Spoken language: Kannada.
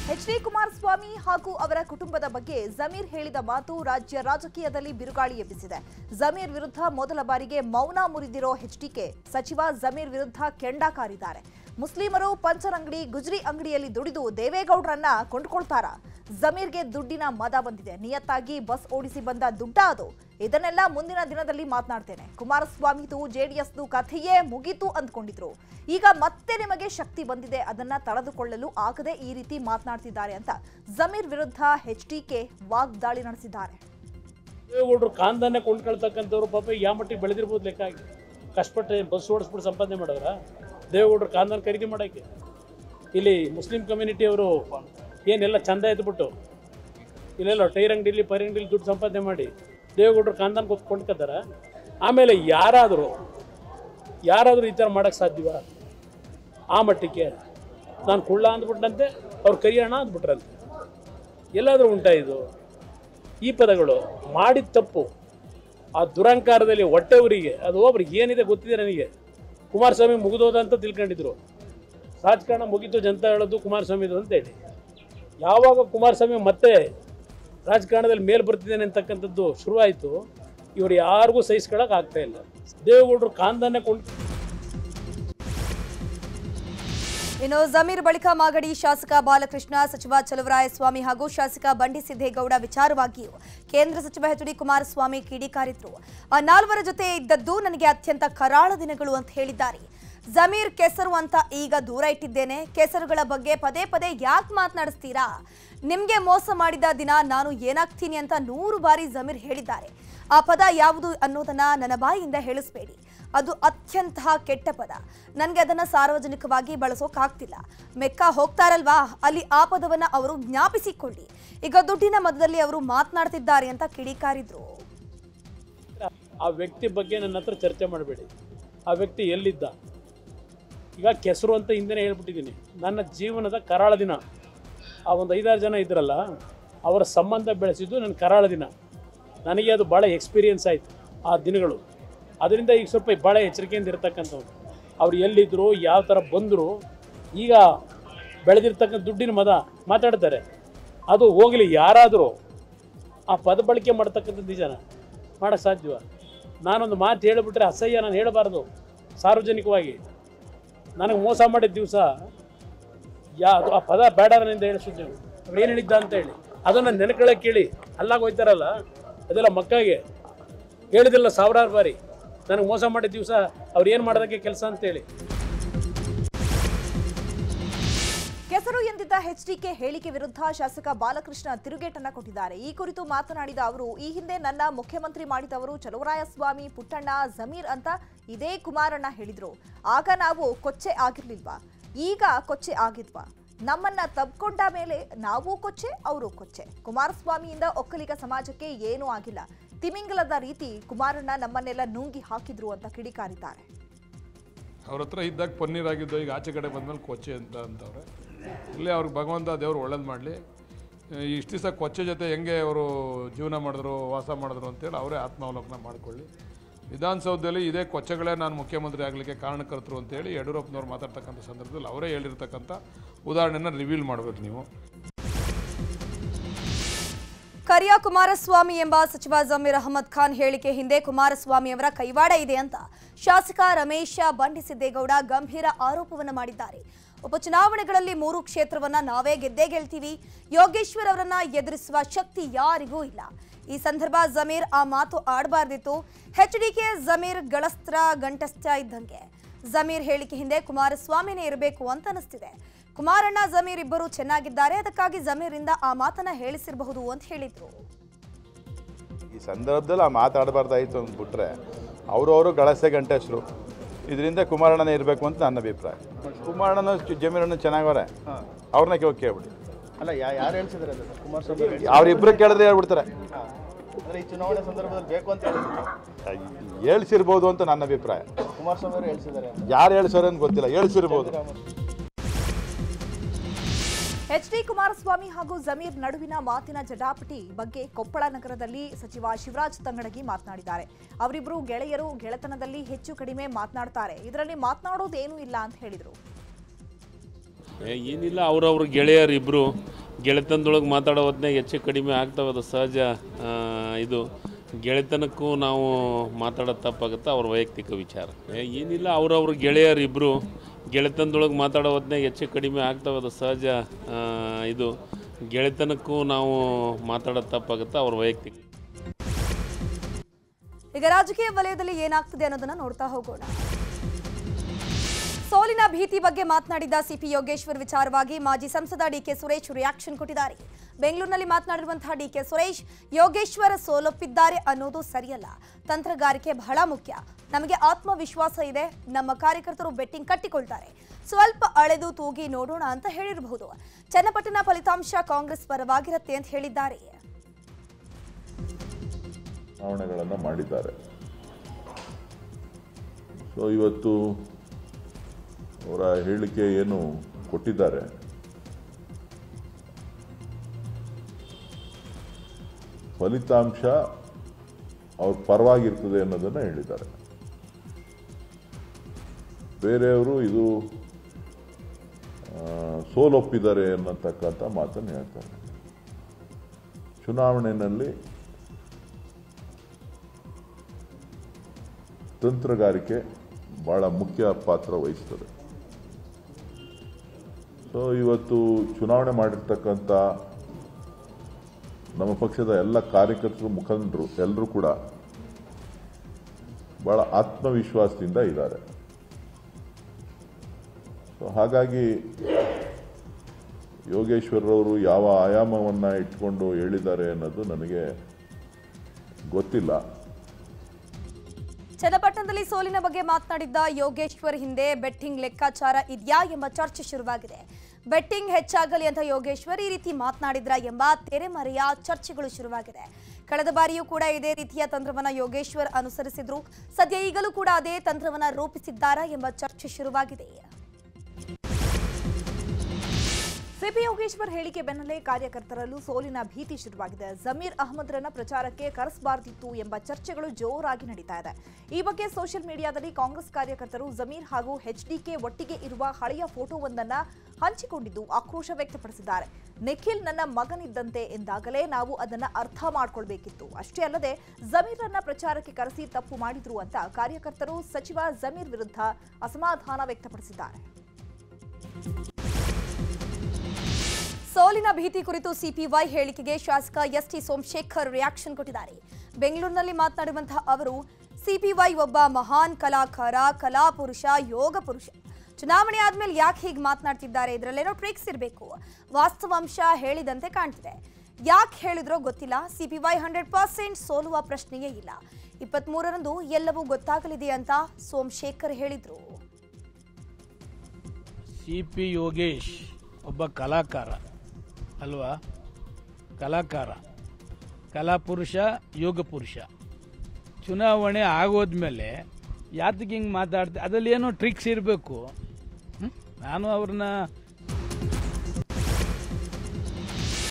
ಎಚ್ ಡಿ ಕುಮಾರಸ್ವಾಮಿ ಹಾಗೂ ಅವರ ಕುಟುಂಬದ ಬಗ್ಗೆ ಜಮೀರ್ ಹೇಳಿದ ಮಾತು ರಾಜ್ಯ ರಾಜಕೀಯದಲ್ಲಿ ಬಿರುಗಾಳಿ ಎಬ್ಬಿಸಿದೆ ಜಮೀರ್ ವಿರುದ್ಧ ಮೊದಲ ಬಾರಿಗೆ ಮೌನ ಮುರಿದಿರೋ ಎಚ್ಡಿಕೆ ಸಚಿವ ಜಮೀರ್ ವಿರುದ್ಧ ಕೆಂಡ ಕಾರಿದ್ದಾರೆ ಮುಸ್ಲಿಮರು ಪಂಚರಂಗಡಿ ಗುಜ್ರಿ ಅಂಗಡಿಯಲ್ಲಿ ದುಡಿದು ದೇವೇಗೌಡರನ್ನ ಕೊಂಡ್ಕೊಳ್ತಾರ ಜಮೀರ್ಗೆ ದುಡ್ಡಿನ ಮದ ಬಂದಿದೆ ನಿಯತ್ತಾಗಿ ಬಸ್ ಓಡಿಸಿ ಬಂದ ದುಡ್ಡ ಅದು ಇದನ್ನೆಲ್ಲ ಮುಂದಿನ ದಿನದಲ್ಲಿ ಮಾತನಾಡ್ತೇನೆ ಕುಮಾರಸ್ವಾಮಿದು ಜೆಡಿಎಸ್ದು ಕಥೆಯೇ ಮುಗೀತು ಅಂದ್ಕೊಂಡಿದ್ರು ಈಗ ಮತ್ತೆ ನಿಮಗೆ ಶಕ್ತಿ ಬಂದಿದೆ ಅದನ್ನ ತಡೆದುಕೊಳ್ಳಲು ಆಗದೆ ಈ ರೀತಿ ಮಾತನಾಡ್ತಿದ್ದಾರೆ ಅಂತ ಜಮೀರ್ ವಿರುದ್ಧ ಎಚ್ಡಿಕೆ ವಾಗ್ದಾಳಿ ನಡೆಸಿದ್ದಾರೆ ದೇವೇಗೌಡರು ಕಾಂದನ್ನೇ ಕೊಂಡ್ಕೊಳ್ತಕ್ಕಂಥವ್ರು ಪಾಪ ಯಾವ ಮಟ್ಟಿಗೆ ಬೆಳೆದಿರ್ಬೋದು ಲೆಕ್ಕ ಆಗಿ ಕಷ್ಟಪಟ್ಟು ಬಸ್ ಓಡಿಸ್ಬಿಟ್ಟು ಸಂಪಾದನೆ ಮಾಡಿದ್ರ ದೇವೇಗೌಡರು ಕಾಂದನ್ ಖರೀದಿ ಮಾಡೋಕ್ಕೆ ಇಲ್ಲಿ ಮುಸ್ಲಿಂ ಕಮ್ಯುನಿಟಿಯವರು ಏನೆಲ್ಲ ಚಂದ ಎದ್ಬಿಟ್ಟು ಇಲ್ಲೆಲ್ಲ ಟೈರ್ ಅಂಗಡಿಲಿ ಪೈರ್ ಅಂಗಡಿಲಿ ದುಡ್ಡು ಸಂಪಾದನೆ ಮಾಡಿ ದೇವೇಗೌಡರು ಕಾಂದನ್ ಕೊಂಡ್ಕೊತಾರ ಆಮೇಲೆ ಯಾರಾದರೂ ಯಾರಾದರೂ ಈ ಥರ ಮಾಡೋಕ್ಕೆ ಸಾಧ್ಯವ ಆ ಮಟ್ಟಕ್ಕೆ ನಾನು ಕುಳ್ಳ ಅಂದ್ಬಿಟ್ಟಂತೆ ಅವ್ರು ಕರಿಯೋಣ ಅಂದ್ಬಿಟ್ರಂತೆ ಎಲ್ಲಾದರೂ ಉಂಟಾ ಇದು ಈ ಪದಗಳು ಮಾಡಿದ ತಪ್ಪು ಆ ದುರಂಕಾರದಲ್ಲಿ ಹೊಟ್ಟೆ ಊರಿಗೆ ಅದು ಒಬ್ರಿಗೆ ಏನಿದೆ ಗೊತ್ತಿದೆ ನನಗೆ ಕುಮಾರಸ್ವಾಮಿ ಮುಗಿದೋದ ಅಂತ ತಿಳ್ಕೊಂಡಿದ್ರು ರಾಜಕಾರಣ ಮುಗೀತು ಜನತಾ ಹೇಳೋದು ಕುಮಾರಸ್ವಾಮಿದು ಅಂತೇಳಿ ಯಾವಾಗ ಕುಮಾರಸ್ವಾಮಿ ಮತ್ತೆ ರಾಜಕಾರಣದಲ್ಲಿ ಮೇಲ್ ಬರ್ತಿದ್ದೇನೆ ಅಂತಕ್ಕಂಥದ್ದು ಶುರುವಾಯಿತು ಇವರು ಯಾರಿಗೂ ಸಹಿಸ್ಕೊಳಕ್ಕೆ ಆಗ್ತಾ ಇಲ್ಲ ದೇವೇಗೌಡರು ಕಾಂದನ್ನೇ ಕೊಂಡು ಇನ್ನು ಜಮೀರ್ ಬಳಿಕ ಮಾಗಡಿ ಶಾಸಕ ಬಾಲಕೃಷ್ಣ ಸಚಿವ ಚಲುವರಾಯಸ್ವಾಮಿ ಹಾಗೂ ಶಾಸಕ ಬಂಡಿ ಸಿದ್ದೇಗೌಡ ವಿಚಾರವಾಗಿಯೂ ಕೇಂದ್ರ ಸಚಿವ ಎಚ್ ಡಿ ಕುಮಾರಸ್ವಾಮಿ ಕಿಡಿಕಾರಿದ್ರು ಆ ನಾಲ್ವರ ಜೊತೆ ಇದ್ದದ್ದು ನನಗೆ ಅತ್ಯಂತ ಕರಾಳ ದಿನಗಳು ಅಂತ ಹೇಳಿದ್ದಾರೆ ಜಮೀರ್ ಕೆಸರು ಅಂತ ಈಗ ದೂರ ಇಟ್ಟಿದ್ದೇನೆ ಕೆಸರುಗಳ ಬಗ್ಗೆ ಪದೇ ಪದೇ ಯಾಕೆ ಮಾತನಾಡಿಸ್ತೀರಾ ನಿಮ್ಗೆ ಮೋಸ ಮಾಡಿದ ದಿನ ನಾನು ಏನಾಗ್ತೀನಿ ಅಂತ ನೂರು ಬಾರಿ ಜಮೀರ್ ಹೇಳಿದ್ದಾರೆ ಆ ಪದ ಯಾವುದು ಅನ್ನೋದನ್ನ ನನ್ನ ಬಾಯಿಯಿಂದ ಹೇಳಿಸ್ಬೇಡಿ ಅದು ಅತ್ಯಂತ ಕೆಟ್ಟ ಪದ ನನಗೆ ಅದನ್ನ ಸಾರ್ವಜನಿಕವಾಗಿ ಬಳಸೋಕ್ಕಾಗ್ತಿಲ್ಲ ಮೆಕ್ಕ ಹೋಗ್ತಾರಲ್ವಾ ಅಲ್ಲಿ ಆ ಪದವನ್ನ ಅವರು ಜ್ಞಾಪಿಸಿಕೊಳ್ಳಿ ಈಗ ದುಡ್ಡಿನ ಮದದಲ್ಲಿ ಅವರು ಮಾತನಾಡ್ತಿದ್ದಾರೆ ಅಂತ ಕಿಡಿಕಾರಿದ್ರು ಆ ವ್ಯಕ್ತಿ ಬಗ್ಗೆ ನನ್ನ ಹತ್ರ ಚರ್ಚೆ ಮಾಡಬೇಡಿ ಆ ವ್ಯಕ್ತಿ ಎಲ್ಲಿದ್ದ ಈಗ ಕೆಸರು ಅಂತ ಹಿಂದೆನೇ ಹೇಳ್ಬಿಟ್ಟಿದ್ದೀನಿ ನನ್ನ ಜೀವನದ ಕರಾಳ ದಿನ ಆ ಒಂದು ಐದಾರು ಜನ ಇದ್ರಲ್ಲ ಅವರ ಸಂಬಂಧ ಬೆಳೆಸಿದ್ದು ನನ್ನ ಕರಾಳ ದಿನ ನನಗೆ ಅದು ಭಾಳ ಎಕ್ಸ್ಪೀರಿಯನ್ಸ್ ಆಯಿತು ಆ ದಿನಗಳು ಅದರಿಂದ ಈಗ ಸ್ವಲ್ಪ ಭಾಳ ಎಚ್ಚರಿಕೆಯಿಂದ ಇರತಕ್ಕಂಥವ್ರು ಅವ್ರು ಎಲ್ಲಿದ್ದರು ಯಾವ ಥರ ಬಂದರು ಈಗ ಬೆಳೆದಿರ್ತಕ್ಕಂಥ ದುಡ್ಡಿನ ಮದ ಮಾತಾಡ್ತಾರೆ ಅದು ಹೋಗಲಿ ಯಾರಾದರೂ ಆ ಪದ ಬಳಕೆ ಮಾಡ್ತಕ್ಕಂಥದ್ದು ನಿಜನ ಮಾಡೋಕ್ಕೆ ಸಾಧ್ಯವ ನಾನೊಂದು ಮಾತು ಹೇಳಿಬಿಟ್ರೆ ಅಸಹ್ಯ ನಾನು ಹೇಳಬಾರ್ದು ಸಾರ್ವಜನಿಕವಾಗಿ ನನಗೆ ಮೋಸ ಮಾಡಿದ ದಿವಸ ಯಾ ಅದು ಆ ಪದ ಬೇಡ ನನ್ನಿಂದ ಹೇಳಿಸಿದ್ದು ನೀವು ಅವ್ರು ಏನು ಹೇಳಿದ್ದ ಅಂತ ಹೇಳಿ ಅದನ್ನು ನೆನಕೊಳ್ಳೋಕೆ ಕೇಳಿ ಅಲ್ಲಾಗ ಹೋಯ್ತಾರಲ್ಲ ಅದೆಲ್ಲ ಮಕ್ಕಳಿಗೆ ಹೇಳಿದಿಲ್ಲ ಸಾವಿರಾರು ಬಾರಿ ನನಗೆ ಮೋಸ ಮಾಡಿದ ದಿವಸ ಅವ್ರು ಏನು ಮಾಡೋದಕ್ಕೆ ಕೆಲಸ ಅಂತೇಳಿ ಕೆಸರು ಎಂದಿದ್ದ ಎಚ್ಡಿಕೆ ಹೇಳಿಕೆ ವಿರುದ್ಧ ಶಾಸಕ ಬಾಲಕೃಷ್ಣ ತಿರುಗೇಟನ್ನ ಕೊಟ್ಟಿದ್ದಾರೆ ಈ ಕುರಿತು ಮಾತನಾಡಿದ ಅವರು ಈ ಹಿಂದೆ ನನ್ನ ಮುಖ್ಯಮಂತ್ರಿ ಮಾಡಿದವರು ಚಲುವರಾಯಸ್ವಾಮಿ ಪುಟ್ಟಣ್ಣ ಜಮೀರ್ ಅಂತ ಇದೇ ಕುಮಾರಣ್ಣ ಹೇಳಿದ್ರು ಆಗ ನಾವು ಕೊಚ್ಚೆ ಆಗಿರ್ಲಿಲ್ವಾ ಈಗ ಕೊಚ್ಚೆ ಆಗಿದ್ವಾ ನಮ್ಮನ್ನ ತಬ್ಕೊಂಡ ಮೇಲೆ ನಾವು ಕೊಚ್ಚೆ ಅವರು ಕೊಚ್ಚೆ ಕುಮಾರಸ್ವಾಮಿಯಿಂದ ಒಕ್ಕಲಿಗ ಸಮಾಜಕ್ಕೆ ಏನೂ ಆಗಿಲ್ಲ ತಿಮಿಂಗಲದ ರೀತಿ ಕುಮಾರಣ್ಣ ನಮ್ಮನ್ನೆಲ್ಲ ನುಂಗಿ ಹಾಕಿದ್ರು ಅಂತ ಕಿಡಿಕಾರಿದ್ದಾರೆ ಅವ್ರ ಹತ್ರ ಇದ್ದಾಗ ಪನ್ನೀರ್ ಆಗಿದ್ದು ಈಗ ಆಚೆ ಕಡೆ ಬಂದ್ಮೇಲೆ ಕೊಚ್ಚೆ ಅಂತ ಅಂತವ್ರೆ ಇಲ್ಲಿ ಅವ್ರಿಗೆ ಭಗವಂತ ದೇವ್ರು ಒಳ್ಳೇದು ಮಾಡಲಿ ಇಷ್ಟು ದಿವಸ ಕೊಚ್ಚೆ ಜೊತೆ ಹೆಂಗೆ ಅವರು ಜೀವನ ಮಾಡಿದ್ರು ವಾಸ ಮಾಡಿದ್ರು ಅಂತೇಳಿ ಅವರೇ ಆತ್ಮಾವಲೋಕನ ಮಾಡಿಕೊಳ್ಳಿ ವಿಧಾನಸೌಧದಲ್ಲಿ ಇದೇ ಕೊಚ್ಚೆಗಳೇ ನಾನು ಮುಖ್ಯಮಂತ್ರಿ ಆಗಲಿಕ್ಕೆ ಕಾರಣಕರ್ತರು ಅಂತೇಳಿ ಯಡಿಯೂರಪ್ಪನವ್ರು ಮಾತಾಡ್ತಕ್ಕಂಥ ಸಂದರ್ಭದಲ್ಲಿ ಅವರೇ ಹೇಳಿರ್ತಕ್ಕಂಥ ಉದಾಹರಣೆನ ರಿವೀಲ್ ಮಾಡಬೇಕು ನೀವು ಕರಿಯ ಕುಮಾರಸ್ವಾಮಿ ಎಂಬ ಸಚಿವ ಜಮೀರ್ ಅಹಮದ್ ಖಾನ್ ಹೇಳಿಕೆ ಹಿಂದೆ ಕುಮಾರಸ್ವಾಮಿ ಅವರ ಕೈವಾಡ ಇದೆ ಅಂತ ಶಾಸಕ ರಮೇಶ ಬಂಡಿಸಿದ್ದೇಗೌಡ ಗಂಭೀರ ಆರೋಪವನ್ನ ಮಾಡಿದ್ದಾರೆ ಉಪಚುನಾವಣೆಗಳಲ್ಲಿ ಮೂರು ಕ್ಷೇತ್ರವನ್ನ ನಾವೇ ಗೆದ್ದೇ ಗೆಲ್ತೀವಿ ಯೋಗೇಶ್ವರ್ ಅವರನ್ನ ಎದುರಿಸುವ ಶಕ್ತಿ ಯಾರಿಗೂ ಇಲ್ಲ ಈ ಸಂದರ್ಭ ಜಮೀರ್ ಆ ಮಾತು ಆಡಬಾರ್ದಿತ್ತು ಎಚ್ಡಿಕೆ ಜಮೀರ್ ಗಳಸ್ತ್ರ ಗಂಟಸ್ಥ ಇದ್ದಂಗೆ ಜಮೀರ್ ಹೇಳಿಕೆ ಹಿಂದೆ ಕುಮಾರಸ್ವಾಮಿನೇ ಇರಬೇಕು ಅಂತ ಅನಿಸ್ತಿದೆ ಕುಮಾರಣ್ಣ ಜಮೀರ್ ಇಬ್ಬರು ಚೆನ್ನಾಗಿದ್ದಾರೆ ಅದಕ್ಕಾಗಿ ಜಮೀರಿಂದ ಆ ಮಾತನ್ನ ಹೇಳಿಸಿರಬಹುದು ಅಂತ ಹೇಳಿದ್ರು ಈ ಸಂದರ್ಭದಲ್ಲಿ ಆ ಮಾತಾಡಬಾರ್ದಾಯಿತು ಅಂದ್ಬಿಟ್ರೆ ಅವರವರು ಗಳಸೆ ಗಂಟೆಸ್ರು ಇದರಿಂದ ಕುಮಾರಣ್ಣನೇ ಇರಬೇಕು ಅಂತ ನನ್ನ ಅಭಿಪ್ರಾಯ ಕುಮಾರಣ್ಣನ ಚು- ಜಮೀರಣ್ಣ ಚೆನ್ನಾಗವ್ರೆ ಅವ್ರನ್ನ ಕೇಳಿ ಕೇಳ್ಬಿಡಿ ಅಲ್ಲ ಯಾ ಯಾರು ಹೇಳ್ಸಿದಾರೆ ಅದು ಸರ್ ಕುಮಾರಸ್ವಾಮಿ ಅವ್ರು ಹೇಳ್ಸಿದಾರೆ. ಅವ್ರಿಬ್ರು ಕೇಳಿದ್ರೆ ಹೇಳ್ಬಿಡ್ತಾರೆ ಹಾ. ಅಂದ್ರೆ ಈ ಚುನಾವಣೆ ಸಂದರ್ಭದಲ್ಲಿ ಬೇಕು ಅಂತ ಹೇಳಿದ್ರು ಹೇಳ್ಸಿರ್ಬೋದು ಅಂತ ನನ್ನ ಅಭಿಪ್ರಾಯ ಕುಮಾರಸ್ವಾಮಿ ಅವರು ಹೇಳ್ಸಿದ್ದಾರೆ ಅಂತ ಯಾರು ಹೇಳ್ಸೋರು ಅಂತ ಗೊತ್ತಿಲ್ಲ ಹೇಳ್ಸಿರ್ಬೋದು ಎಚ್ ಡಿ ಕುಮಾರಸ್ವಾಮಿ ಹಾಗೂ ಜಮೀರ್ ನಡುವಿನ ಮಾತಿನ ಜಟಾಪಟಿ ಬಗ್ಗೆ ಕೊಪ್ಪಳ ನಗರದಲ್ಲಿ ಸಚಿವ ಶಿವರಾಜ್ ತಂಗಡಗಿ ಮಾತನಾಡಿದ್ದಾರೆ ಅವರಿಬ್ಬರು ಗೆಳೆಯರು ಗೆಳೆತನದಲ್ಲಿ ಹೆಚ್ಚು ಕಡಿಮೆ ಮಾತನಾಡ್ತಾರೆ ಇದರಲ್ಲಿ ಮಾತನಾಡೋದೇನೂ ಇಲ್ಲ ಅಂತ ಹೇಳಿದರು ಏ, ಏನಿಲ್ಲ ಅವ್ರವ್ರ ಗೆಳೆಯರು ಇಬ್ಬರು ಗೆಳೆತನದೊಳಗೆ ಮಾತಾಡೋ ಹೊತ್ನಾಗ ಹೆಚ್ಚು ಕಡಿಮೆ ಆಗ್ತಾವೆ ಅದು ಸಹಜ ಆ, ಇದು ಗೆಳೆತನಕ್ಕೂ ನಾವು ಮಾತಾಡೋದು ತಪ್ಪಾಗುತ್ತೆ ಅವ್ರ ವೈಯಕ್ತಿಕ ವಿಚಾರ ಏ, ಏನಿಲ್ಲ ಅವ್ರವ್ರ ಗೆಳೆಯರಿಬ್ಬರು ಗೆಳೆತನದೊಳಗೆ ಮಾತಾಡೋ ಹೊತ್ನಾಗ ಹೆಚ್ಚು ಕಡಿಮೆ ಆಗ್ತಾವೆ ಅದು ಸಹಜ ಆ, ಇದು ಗೆಳೆತನಕ್ಕೂ ನಾವು ಮಾತಾಡೋದು ತಪ್ಪಾಗುತ್ತೆ ಅವ್ರ ವೈಯಕ್ತಿಕ ಈಗ ರಾಜಕೀಯ ವಲಯದಲ್ಲಿ ಏನಾಗ್ತದೆ ಅನ್ನೋದನ್ನ ನೋಡ್ತಾ ಹೋಗೋಣ ಸೋಲಿನ ಭೀತಿ ಬಗ್ಗೆ ಮಾತನಾಡಿದ ಸಿಪಿ ಯೋಗೇಶ್ವರ್ ವಿಚಾರವಾಗಿ ಮಾಜಿ ಸಂಸದ ಡಿಕೆ ಸುರೇಶ್ ರಿಯಾಕ್ಷನ್ ಕೊಟ್ಟಿದ್ದಾರೆ ಬೆಂಗಳೂರಿನಲ್ಲಿ ಮಾತನಾಡಿರುವಂತಹ ಡಿಕೆ ಸುರೇಶ್ ಯೋಗೇಶ್ವರ್ ಸೋಲೊಪ್ಪಿದ್ದಾರೆ ಅನ್ನೋದು ಸರಿಯಲ್ಲ ತಂತ್ರಗಾರಿಕೆ ಬಹಳ ಮುಖ್ಯ ನಮಗೆ ಆತ್ಮವಿಶ್ವಾಸ ಇದೆ ನಮ್ಮ ಕಾರ್ಯಕರ್ತರು ಬೆಟ್ಟಿಂಗ್ ಕಟ್ಟಿಕೊಳ್ತಾರೆ ಸ್ವಲ್ಪ ಅಳೆದು ತೂಗಿ ನೋಡೋಣ ಅಂತ ಹೇಳಿರಬಹುದು ಚನ್ನಪಟ್ಟಣ ಫಲಿತಾಂಶ ಕಾಂಗ್ರೆಸ್ ಪರವಾಗಿರುತ್ತೆ ಅಂತ ಹೇಳಿದ್ದಾರೆ ಚುನಾವಣೆಗಳನ್ನು ಮಾಡಿದ್ದಾರೆ ಸೊ ಇವತ್ತು ಅವರ ಹೇಳಿಕೆ ಏನು ಕೊಟ್ಟಿದ್ದಾರೆ ಫಲಿತಾಂಶ ಅವ್ರ ಪರವಾಗಿರ್ತದೆ ಅನ್ನೋದನ್ನು ಹೇಳಿದ್ದಾರೆ ಬೇರೆಯವರು ಇದು ಆ, ಸೋಲೊಪ್ಪಿದ್ದಾರೆ ಅನ್ನತಕ್ಕಂಥ ಮಾತನ್ನು ಹೇಳ್ತಾರೆ ಚುನಾವಣೆಯಲ್ಲಿ ತಂತ್ರಗಾರಿಕೆ ಭಾಳ ಮುಖ್ಯ ಪಾತ್ರ ವಹಿಸ್ತದೆ ಸೊ ಇವತ್ತು ಚುನಾವಣೆ ಮಾಡಿರ್ತಕ್ಕಂಥ ನಮ್ಮ ಪಕ್ಷದ ಎಲ್ಲ ಕಾರ್ಯಕರ್ತರು ಮುಖಂಡರು ಎಲ್ಲರೂ ಕೂಡ ಭಾಳ ಆತ್ಮವಿಶ್ವಾಸದಿಂದ ಇದ್ದಾರೆ ಸೊ ಹಾಗಾಗಿ ಯೋಗೇಶ್ವರರವರು ಯಾವ ಆಯಾಮವನ್ನು ಇಟ್ಕೊಂಡು ಹೇಳಿದ್ದಾರೆ ಅನ್ನೋದು ನನಗೆ ಗೊತ್ತಿಲ್ಲ ಚನ್ನಪಟ್ಟಣದಲ್ಲಿ ಸೋಲಿನ ಬಗ್ಗೆ ಮಾತನಾಡಿದ್ದ ಯೋಗೇಶ್ವರ್ ಹಿಂದೆ ಬೆಟ್ಟಿಂಗ್ ಲೆಕ್ಕಾಚಾರ ಇದೆಯಾ ಎಂಬ ಚರ್ಚೆ ಶುರುವಾಗಿದೆ ಬೆಟ್ಟಿಂಗ್ ಹೆಚ್ಚಾಗಲಿ ಅಂತ ಯೋಗೇಶ್ವರ್ ಈ ರೀತಿ ಮಾತನಾಡಿದ್ರ ಎಂಬ ತೆರೆಮರೆಯ ಚರ್ಚೆಗಳು ಶುರುವಾಗಿದೆ ಕಳೆದ ಬಾರಿಯೂ ಕೂಡ ಇದೇ ರೀತಿಯ ತಂತ್ರವನ್ನ ಯೋಗೇಶ್ವರ್ ಅನುಸರಿಸಿದ್ರು ಸದ್ಯ ಈಗಲೂ ಕೂಡ ಅದೇ ತಂತ್ರವನ್ನ ರೂಪಿಸಿದ್ದಾರಾ ಎಂಬ ಚರ್ಚೆ ಶುರುವಾಗಿದೆ ಸಿಪಿ ಯೋಗೇಶ್ವರ್ ಹೇಳಿಕೆ ಬೆನ್ನಲ್ಲೇ ಕಾರ್ಯಕರ್ತರಲ್ಲೂ ಸೋಲಿನ ಭೀತಿ ಶುರುವಾಗಿದೆ ಜಮೀರ್ ಅಹಮದ್ರನ್ನ ಪ್ರಚಾರಕ್ಕೆ ಕರೆಸಬಾರ್ದಿತ್ತು ಎಂಬ ಚರ್ಚೆಗಳು ಜೋರಾಗಿ ನಡೀತಾ ಇದೆ ಈ ಬಗ್ಗೆ ಸೋಷಿಯಲ್ ಮೀಡಿಯಾದಲ್ಲಿ ಕಾಂಗ್ರೆಸ್ ಕಾರ್ಯಕರ್ತರು ಜಮೀರ್ ಹಾಗೂ ಎಚ್ಡಿಕೆ ಒಟ್ಟಿಗೆ ಇರುವ ಹಳೆಯ ಫೋಟೋವೊಂದನ್ನ ಹಂಚಿಕೊಂಡಿದ್ದು ಆಕ್ರೋಶ ವ್ಯಕ್ತಪಡಿಸಿದ್ದಾರೆ ನಿಖಿಲ್ ನನ್ನ ಮಗನಿದ್ದಂತೆ ಎಂದಾಗಲೇ ನಾವು ಅದನ್ನ ಅರ್ಥ ಮಾಡ್ಕೊಳ್ಬೇಕಿತ್ತು ಅಷ್ಟೇ ಅಲ್ಲದೆ ಜಮೀರ್ರನ್ನ ಪ್ರಚಾರಕ್ಕೆ ಕರೆಸಿ ತಪ್ಪು ಮಾಡಿದ್ರು ಅಂತ ಕಾರ್ಯಕರ್ತರು ಸಚಿವ ಜಮೀರ್ ವಿರುದ್ಧ ಅಸಮಾಧಾನ ವ್ಯಕ್ತಪಡಿಸಿದ್ದಾರೆ ಸೋಲಿನ ಭೀತಿ ಕುರಿತು ಸಿಪಿವೈ ಹೇಳಿಕೆಗೆ ಶಾಸಕ ಎಸ್ ಟಿ ಸೋಮಶೇಖರ್ ರಿಯಾಕ್ಷನ್ ಕೊಟ್ಟಿದ್ದಾರೆ ಬೆಂಗಳೂರಿನಲ್ಲಿ ಮಾತನಾಡುವಂತಹ ಅವರು ಸಿಪಿವೈ ಒಬ್ಬ ಮಹಾನ್ ಕಲಾಕಾರ ಕಲಾ ಪುರುಷ ಯೋಗ ಪುರುಷ ಚುನಾವಣೆ ಆದ್ಮೇಲೆ ಯಾಕೆ ಹೀಗೆ ಮಾತನಾಡ್ತಿದ್ದಾರೆ ಇದರಲ್ಲೇನೋ ಟ್ರಿಕ್ಸ್ ಇರಬೇಕು ವಾಸ್ತವಾಂಶ ಹೇಳಿದಂತೆ ಕಾಣ್ತಿದೆ ಯಾಕೆ ಹೇಳಿದ್ರೋ ಗೊತ್ತಿಲ್ಲ ಸಿಪಿವೈ ಹಂಡ್ರೆಡ್ ಪರ್ಸೆಂಟ್ ಸೋಲುವ ಪ್ರಶ್ನೆಯೇ ಇಲ್ಲ ಇಪ್ಪತ್ಮೂರರಂದು ಎಲ್ಲವೂ ಗೊತ್ತಾಗಲಿದೆ ಅಂತ ಸೋಮಶೇಖರ್ ಹೇಳಿದ್ರು ಸಿ ಪಿ ಯೋಗೇಶ್ ಒಬ್ಬ ಕಲಾಕಾರ ಅಲ್ವಾ ಕಲಾಕಾರ ಕಲಾಪುರುಷ ಯೋಗ ಪುರುಷ ಚುನಾವಣೆ ಆಗೋದ್ಮೇಲೆ ಯಾತಕ್ಕೆ ಹಿಂಗೆ ಮಾತಾಡ್ತೆ ಅದರಲ್ಲಿ ಏನೋ ಟ್ರಿಕ್ಸ್ ಇರಬೇಕು ನಾನು ಅವ್ರನ್ನ